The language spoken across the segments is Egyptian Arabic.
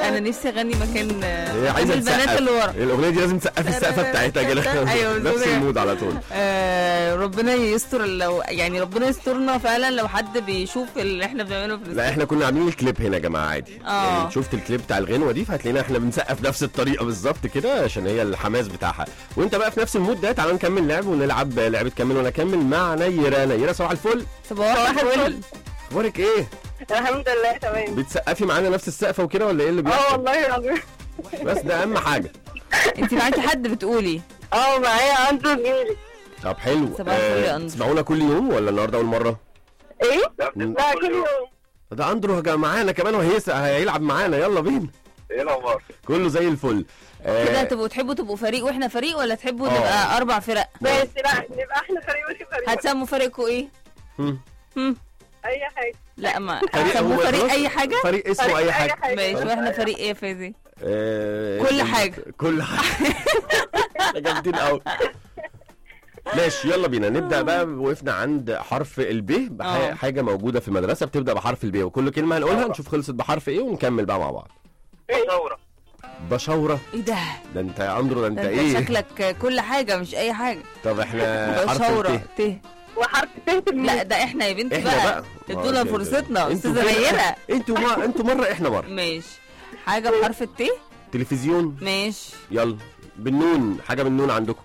انا نفسي اغني مكان هي عايزه البنات تسقف. اللي ورا الاغنيه دي لازم تسقفي السقفه بتاعتها كده أيوة، نفس بالظبط. المود على طول آه ربنا يستر لو يعني ربنا يسترنا فعلا لو حد بيشوف اللي احنا بنعمله في لا احنا كنا عاملين الكليب هنا يا جماعه عادي آه. يعني شفت الكليب بتاع الغنوه دي فهتلاقينا احنا بنسقف نفس الطريقه بالظبط كده عشان هي الحماس بتاعها وانت بقى في نفس المود ده تعالى نكمل لعب ونلعب لعبه كمل وانا اكمل مع نيره نيره صباح الفل صباح الفل اخبارك ايه الحمد لله تمام بتسقفي معانا نفس السقفه وكده ولا ايه اللي اه بيحصل والله العظيم بس ده اهم حاجه انت معاكي حد بتقولي اه معايا اندرو جيلي طب حلو صباح الفل يا آه، أندرو. تسمعونا كل يوم ولا النهارده اول مره ايه؟ مم. لا كل يوم ده اندرو جا- معانا كمان وهيس هيلعب معانا يلا بينا ايه الاخبار؟ كله زي الفل آه، كده تبقوا تحبوا تبقوا فريق واحنا فريق ولا تحبوا آه. نبقى اربع فرق ماشي لا نبقى احنا فريق وانت فريق هتسموا فريقكم ايه هم. هم. اي حاجه لا ما فريق هتسموا هو فريق خلاص؟ اي حاجه فريق اسمه فريق اي أي حاجه حاجة. ماشي واحنا فريق ايه يا فادي آه، كل انت- حاجة. كل حاجه احنا جامدين قوي ماشي يلا بينا نبدا بقى وقفنا عند حرف الب آه. حاجه موجوده في المدرسه بتبدا بحرف الب وكل كلمه هنقولها نشوف خلصت بحرف ايه ونكمل بقى مع بعض ثوره بشوره ايه ده ده انت يا اندرو ده انت ده انت ايه شكلك كل حاجه مش اي حاجه طب احنا حرف بشوره الت ت وحرف ت لا ده احنا يا بنتي احنا بقى بقى ادونا آه، فرصتنا انتوا استاذه كده- نيره انتوا ما انتوا مره احنا مره ماشي حاجه بحرف الت تلفزيون ماشي يلا بالنون حاجه بالنون عندكم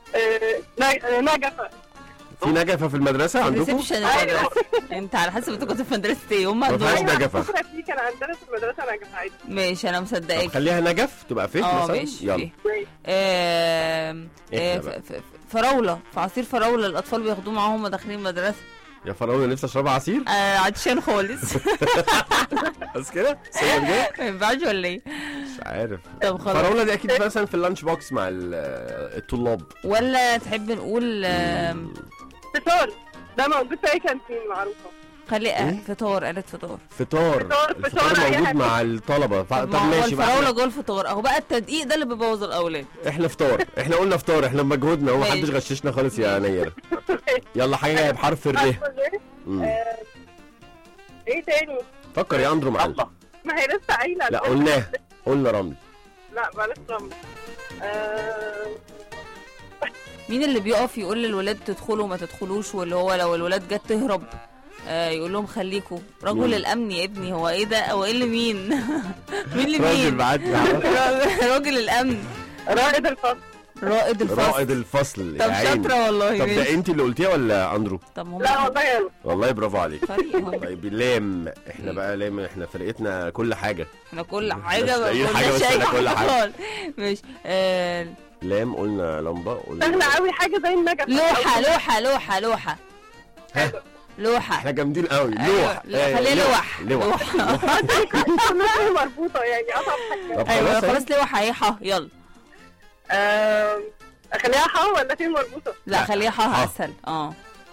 نجفه في نجفه في المدرسه عندكم ريسبشن المدرسه انت على حسب انت كنت في مدرسه ايه هم ما فيهاش عندهم نجفه بكره في كان عندنا في المدرسه نجفه عادي ماشي انا طب مصدقاك خليها نجف تبقى فيه اه مثلا ماشي يلا فيه. آم، آه، احنا بقى. ف- ف- فراوله في عصير فراوله الاطفال بياخدوه معاهم وهم داخلين المدرسه يا فراوله نفسي اشربها عصير آه عطشان خالص بس كده سيبها كده ما ينفعش ولا ايه مش عارف طب خلاص فراوله دي اكيد مثلا في اللانش بوكس مع ال- الطلاب ولا تحب نقول آم، فطار ده موجود في اي كانتين معروفه خلي إيه؟ آه، فطار قالت فطار فطار فطار- الفطار فطار، أي موجود حاجة. مع الطلبه ف... طب طب ما هو ماشي بقى الفراوله احنا, جوه الفطار اهو بقى التدقيق ده اللي بيبوظ الاولاد احنا فطار احنا قلنا فطار احنا بمجهودنا هو ماشي. محدش غششنا خالص يا نيره يلا حاجه بحرف الر عارفة إيه؟ مم. آه، ايه تاني فكر يا اندرو معانا الله ما هي لسه قايله لا قلناه قلنا رمل لا بلاش رمل آه، مين اللي بيقف يقول للولاد تدخلوا وما تدخلوش واللي هو لو الولاد جت تهرب آه يقول لهم خليكوا رجل مين؟ الامن يا ابني هو ايه ده هو ايه اللي مين مين اللي راجل مين بعد راجل الامن رائد الفصل رائد الفصل رائد الفصل يا طب عيني. شاطره والله طب ده ماشي. انت اللي قلتيها ولا اندرو طب هم لا والله يلا والله برافو عليك فريق هم طيب لام احنا بقى لام احنا فرقتنا كل حاجه احنا كل بس حاجه ما لاقيين حاجة قلناش بس اي احنا كل حاجه حاجة. خالص ماشي آه لام قلنا لمبه قلنا سهله قوي حاجه زي النجف لوحه لوحه لوحه لوحه ها؟ لوحه احنا جامدين قوي أيوة. لوح لا، خليها لوح لوح كلها مربوطه يعني اصعب حاجه طب ايوه خلاص أهي. خلاص لوحه اهي حا يلا آم، اخليها حا ولا في مربوطه لا لا، خليها حا حا. اسهل اه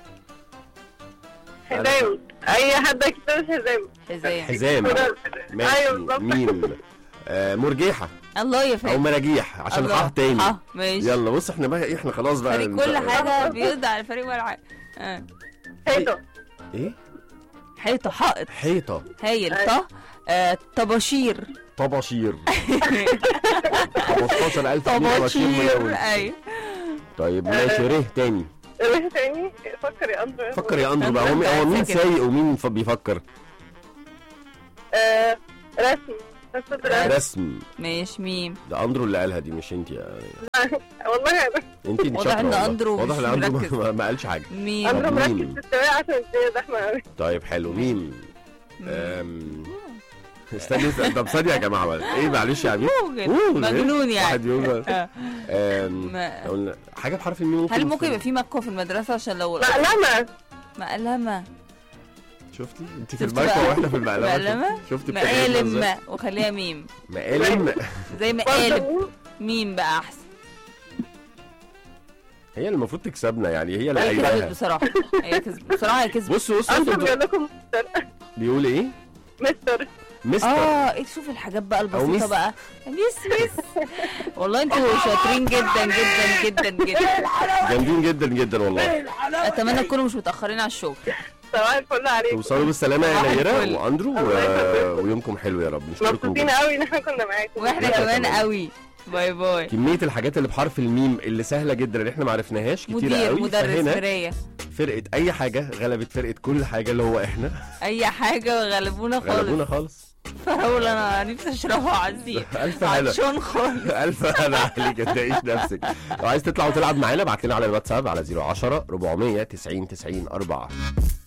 حزام اي حد يكتب حزام ازاي حزام أيوة ماشي بالظبط. ميم آه مرجيحه الله يا او فادي مراجيح عشان الله. حاه تاني اه ماشي يلا بص احنا بقى ايه احنا خلاص بقى فريق كل حاجه بيقضي على فريق ولا حاجه آه. حيطه ايه حيطه حائط حيطه هايل أيوة. طه آه، طباشير طباشير 15000 طباشير طباشير مليون ايوه طيب ماشي ره تاني ايه تاني فكر يا اندرو فكر يا اندرو بقى هو مين- هو مين ساكت. سايق ومين ف- بيفكر آه، رسم رسم رسم. رسم ماشي ميم ده اندرو اللي قالها دي مش انت يا والله انا انت اللي واضح شاطره إن والله. أندرو واضح مش ان اندرو مركز. ما- ما قالش حاجه ميم اندرو طب مركز مين؟ في السواقه عشان الدنيا زحمه قوي طيب حلو ميم أم... استني استني. طب ثانيه يا جماعه بقى. ايه معلش يا عميد موجد. أوه، مجنون يعني واحد يقول بقى. آه. أم... ما- قلنا حاجه بحرف الميم ممكن هل ممكن يبقى في مكوى في المدرسه عشان لو مقلمه مقلمه شفتي انت في شفتي المايكرو بقى؟ واحنا في المقلمه مقلمة؟ شفتي بتعملي ازاي؟ مقالم وخليها ميم مقالم زي مقالب برضه ميم بقى احسن هي اللي المفروض تكسبنا يعني هي اللي هي كسبت قايلاها بصراحه هي كسبت بصراحه هي كسبت بصوا بصوا اندرو بصوا بيقول لكم مستر بيقول ايه؟ مستر مستر اه ايه شوف الحاجات بقى أو البسيطه ميس. بقى ميس ميس والله انتوا شاطرين جدا جدا جدا جدا جامدين جدا جدا والله اتمنى تكونوا مش متاخرين على الشغل صباح الفل عليكم توصلوا بالسلامه يا صباح نيره الفل. واندرو الله و... يخليك. ويومكم حلو يا رب نشكركم مبسوطين جدا. قوي ان احنا كنا معاكم واحنا لا، كمان تمام. قوي باي باي كميه الحاجات اللي بحرف الميم اللي سهله جدا اللي احنا ما عرفناش كتير مدير قوي مدرس فهنا مرايه فرقه اي حاجه غلبت فرقه كل حاجه اللي هو احنا اي حاجه وغلبونا خالص غلبونا خالص فراوله انا نفسي اشربها عزيز الف هلا عطشان خالص الف هلا عليك ما تضايقش نفسك لو عايز تطلع وتلعب معانا ابعت لنا على الواتساب على 010 490 90 4